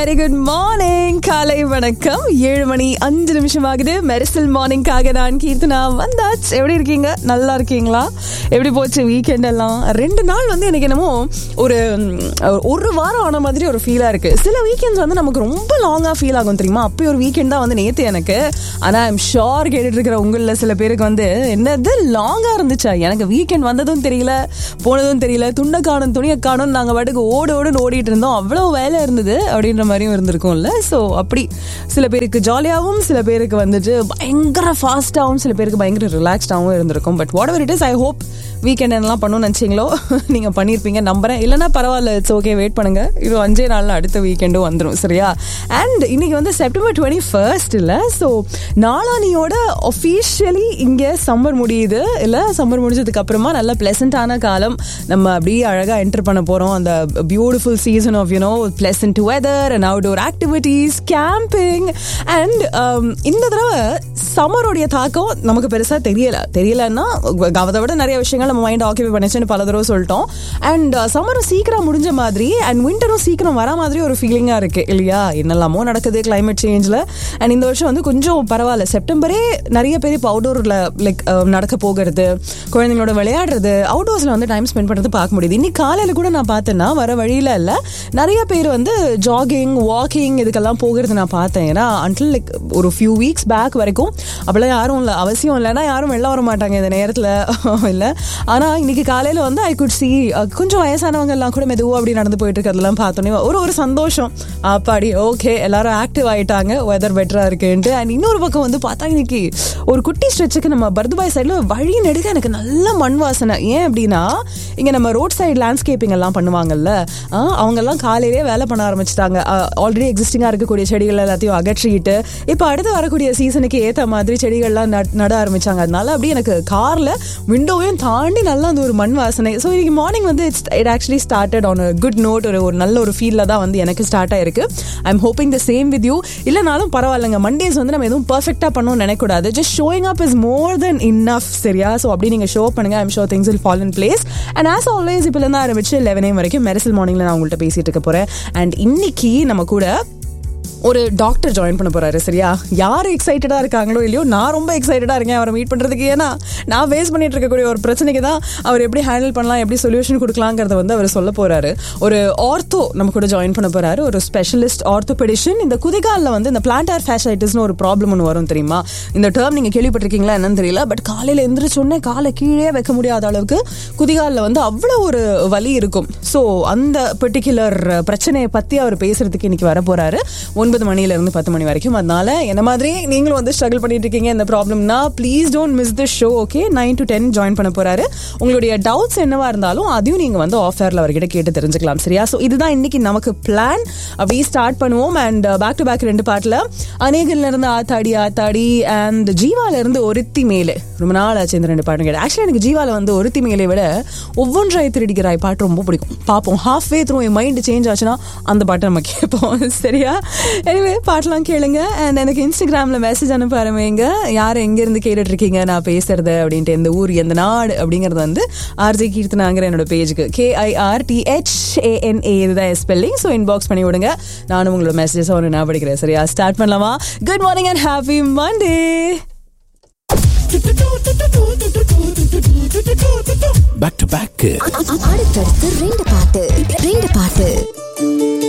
very good morning காலை வணக்கம் ஏழு மணி அஞ்சு நிமிஷம் ஆகுது மெரிசல் மார்னிங்காக நான் கீர்த்தனா வந்தாச்சு எப்படி இருக்கீங்க நல்லா இருக்கீங்களா எப்படி போச்சு வீக்கெண்ட் எல்லாம் ரெண்டு நாள் வந்து எனக்கு என்னமோ ஒரு ம், ஒரு வாரம் ஆன மாதிரி ஒரு ஃபீலா இருக்கு சில வீக்கெண்ட்ஸ் வந்து நமக்கு ரொம்ப லாங்கா ஃபீல் ஆகும் தெரியுமா அப்படி ஒரு வீக்கெண்ட் தான் வந்து நேத்து எனக்கு ஆனா ஐம் ஷோர் கேட்டுட்டு இருக்கிற உங்களில் சில பேருக்கு வந்து என்னது லாங்கா இருந்துச்சா எனக்கு வீக்கெண்ட் வந்ததும் தெரியல போனதும் தெரியல துண்டை காணும் துணியை காணும் நாங்கள் பாட்டுக்கு ஓடு ஓடுன்னு ஓடிட்டு இருந்தோம் அவ்வளோ வேலை இருந்தது அப்படின்ற மாதிரியும் இருந்திருக்கும்ல ஸோ அப்படி சில பேருக்கு ஜாலியாகவும் சில பேருக்கு வந்துட்டு பயங்கர ஃபாஸ்ட்டாகவும் சில பேருக்கு பயங்கர ரிலாக்ஸ்டாகவும் இருந்திருக்கும் but whatever it is I hope weekend என்னலாம் பண்ணணும்னு நினச்சிங்களோ நீங்கள் பண்ணியிருப்பீங்க நம்புறேன் இல்லைனா பரவாயில்ல இட்ஸ் ஓகே வெயிட் பண்ணுங்க இது அஞ்சே நாளில் அடுத்த வீக்கெண்டும் வந்துடும் சரியா அண்ட் இன்னைக்கு வந்து செப்டம்பர் டுவெண்ட்டி ஃபர்ஸ்ட் இல்லை ஸோ நாளானியோட ஒஃபிஷியலி இங்கே சம்மர் முடியுது இல்லை சம்மர் முடிஞ்சதுக்கு அப்புறமா நல்ல பிளசண்டான காலம் நம்ம அப்படியே அழகாக என்டர் பண்ண போகிறோம் அந்த beautiful season of you know pleasant weather and outdoor activities camping and இந்த தடவை சம்மருடைய தாக்கம் நமக்கு பெருசாக தெரியல தெரியலன்னா அதை விட நிறைய விஷயங்கள் நம்ம மைண்ட் ஆக்கிபை பண்ணிச்சுன்னு பல தடவை சொல்லிட்டோம் அண்ட் சம்மரும் சீக்கிரம் முடிஞ்ச மாதிரி அண்ட் விண்டரும் சீக்கிரம் வர மாதிரி ஒரு ஃபீலிங்காக இருக்கு இல்லையா என்னெல்லாமோ நடக்குது கிளைமேட் சேஞ்சில் அண்ட் இந்த வருஷம் வந்து கொஞ்சம் பரவாயில்ல செப்டம்பரே நிறைய பேர் இப்போ அவுடோரில் லைக் நடக்க போகிறது குழந்தைங்களோட விளையாடுறது அவுட்டோர்ஸில் வந்து டைம் ஸ்பெண்ட் பண்ணுறது பார்க்க முடியுது இன்னைக்கு காலையில் கூட நான் பார்த்தேன்னா வர வழியில் இல்லை நிறைய பேர் வந்து ஜாகிங் வாக்கிங் இதுக்கெல்லாம் போகிறது நான் பார்த்தேன் ஏன்னா அன்டில் லைக் ஒரு ஃபியூ வீக்ஸ் பேக் வரைக்கும் அப்படிலாம் யாரும் இல்லை அவசியம் இல்லைன்னா யாரும் வெளில வர மாட்டாங்க இந்த நேரத்தில் இல்லை ஆனால் இன்னைக்கு காலையில் வந்து ஐ குட் சி கொஞ்சம் வயசானவங்க எல்லாம் கூட மெதுவாக அப்படி நடந்து போயிட்டு இருக்கிறதெல்லாம் பார்த்தோன்னே ஒரு ஒரு சந்தோஷம் அப்பாடி ஓகே எல்லாரும் ஆக்டிவ் ஆயிட்டாங்க வெதர் பெட்டராக இருக்குன்ட்டு அண்ட் இன்னொரு பக்கம் வந்து பார்த்தா இன்னைக்கு ஒரு குட்டி ஸ்ட்ரெச்சுக்கு நம்ம பர்துபாய் சைடில் வழி நெடுக்க எனக்கு நல்ல மண் வாசனை ஏன் அப்படின்னா இங்கே நம்ம ரோட் சைடு லேண்ட்ஸ்கேப்பிங் எல்லாம் பண்ணுவாங்கல்ல ஆ, அவங்கெல்லாம் காலையிலே வேலை பண்ண ஆரம்பிச்சிட்டாங்க ஆல்ரெடி எக்ஸிஸ்டிங்காக இருக்கக்கூடிய செடிகள் எல்லாத்தையும் அகற்றிட்டு இப்போ அடுத்து வரக்கூடிய சீசனுக்கு ஏற்ற மாதிரி செடிகள்லாம் நட்- நட ஆரம்பிச்சாங்க அதனால அப்படியே எனக்கு காரில் விண்டோவையும் தாண்டி நல்லா அந்த ஒரு மண் வாசனை ஸோ இன்னைக்கு மார்னிங் வந்து it's it actually started on good note ஒரு ஒரு நல்ல ஒரு ஃபீலில் தான் வந்து எனக்கு ஸ்டார்ட் ஆயிருக்கு I am hoping the same with you இல்லைனாலும் பரவாயில்லைங்க மண்டேஸ் வந்து நம்ம எதுவும் பர்ஃபெக்டாக பண்ணணும்னு நினைக்கக்கூடாது just showing up is more then enough சரியா ஸோ அப்படி நீங்கள் ஷோ பண்ணுங்க I'm sure things will fall in place and as always இப்போ இருந்து ஆரம்பிச்சு லெவனே வரைக்கும் மெரிசல் மார்னிங்ல நான் உங்கள்கிட்ட பேசிட்டு இருக்க போறேன் அண்ட் இன்னைக்கு நம்ம கூட ஒரு டாக்டர் ஜாயின் பண்ண போறாரு சரியா யார் எக்ஸைட்டடா இருக்காங்களோ இல்லையோ நான் ரொம்ப எக்ஸைட்டடா இருக்கேன் அவரை மீட் பண்றதுக்கு ஏன்னா நான் ஃபேஸ் பண்ணிட்டு இருக்கக்கூடிய ஒரு பிரச்சனைக்கு தான் அவர் எப்படி ஹேண்டில் பண்ணலாம் எப்படி சொல்யூஷன் கொடுக்கலாங்கிறத வந்து அவர் சொல்ல போறாரு ஒரு ஆர்த்தோ நம்ம கூட ஜாயின் பண்ண போறாரு ஒரு ஸ்பெஷலிஸ்ட் ஆர்த்தோபெடிஷன் இந்த குதிகாலில் வந்து இந்த பிளான்டார் ஃபேஷைட்டிஸ்னு ஒரு ப்ராப்ளம் ஒன்று வரும் தெரியுமா இந்த டேர்ம் நீங்க கேள்விப்பட்டிருக்கீங்களா என்னன்னு தெரியல பட் காலையில எந்திரிச்சோடனே காலை கீழே வைக்க முடியாத அளவுக்கு குதிகாலில் வந்து அவ்வளோ ஒரு வலி இருக்கும் ஸோ அந்த பர்டிகுலர் பிரச்சனையை பத்தி அவர் பேசுறதுக்கு இன்னைக்கு வர போறாரு ஒன்பது மணில இருந்து பத்து மணி வரைக்கும் அதனால என்ன மாதிரி நீங்களும் வந்து ஸ்ட்ரகிள் பண்ணிட்டு இருக்கீங்க இந்த ப்ராப்ளம்னா please don't miss the show okay nine to ten join பண்ண போறாரு உங்களுடைய டவுட்ஸ் என்னவா இருந்தாலும் அதையும் நீங்க வந்து ஆஃபர்ல அவர்கிட்ட கேட்டு தெரிஞ்சுக்கலாம் சரியா ஸோ இதுதான் இன்னைக்கு நமக்கு பிளான் அப்படியே ஸ்டார்ட் பண்ணுவோம் அண்ட் பேக் டு பேக் ரெண்டு பாட்டில் அநேகல்ல இருந்து ஆத்தாடி ஆத்தாடி அண்ட் ஜீவால இருந்து ஒருத்தி மேலே ரொம்ப நாள் ஆச்சு இந்த ரெண்டு பாட்டும் கேட்டு ஆக்சுவலி எனக்கு ஜீவால வந்து ஒருத்தி மேலே விட ஒவ்வொன்றாய் திருடிக்கிறாய் பாட்டு ரொம்ப பிடிக்கும் பார்ப்போம் ஹாஃப் வே த்ரூ என் மைண்ட் சேஞ்ச் ஆச்சுன்னா அந்த பாட்டை நம்ம கேட்போம் சரியா எனிவே பாட்டெல்லாம் கேளுங்க அண்ட் எனக்கு இன்ஸ்டாகிராம்ல மெசேஜ் அனுப்ப ஆரம்பிங்க யார் எங்க இருந்து கேட்டுட்டு இருக்கீங்க நான் பேசுறது அப்படின்ட்டு எந்த ஊர் எந்த நாடு அப்படிங்கிறது வந்து ஆர்ஜே கீர்த்தனாங்கிற என்னோட பேஜுக்கு கேஐஆர் டிஹெச் ஏஎன்ஏ இதுதான் ஸ்பெல்லிங் ஸோ இன்பாக்ஸ் பண்ணி விடுங்க நானும் உங்களோட மெசேஜஸ் ஒன்று நான் படிக்கிறேன் சரியா ஸ்டார்ட் பண்ணலாமா good morning and happy Monday back to back அடுத்தடுத்து ரெண்டு பாட்டு ரெண்டு பாட்டு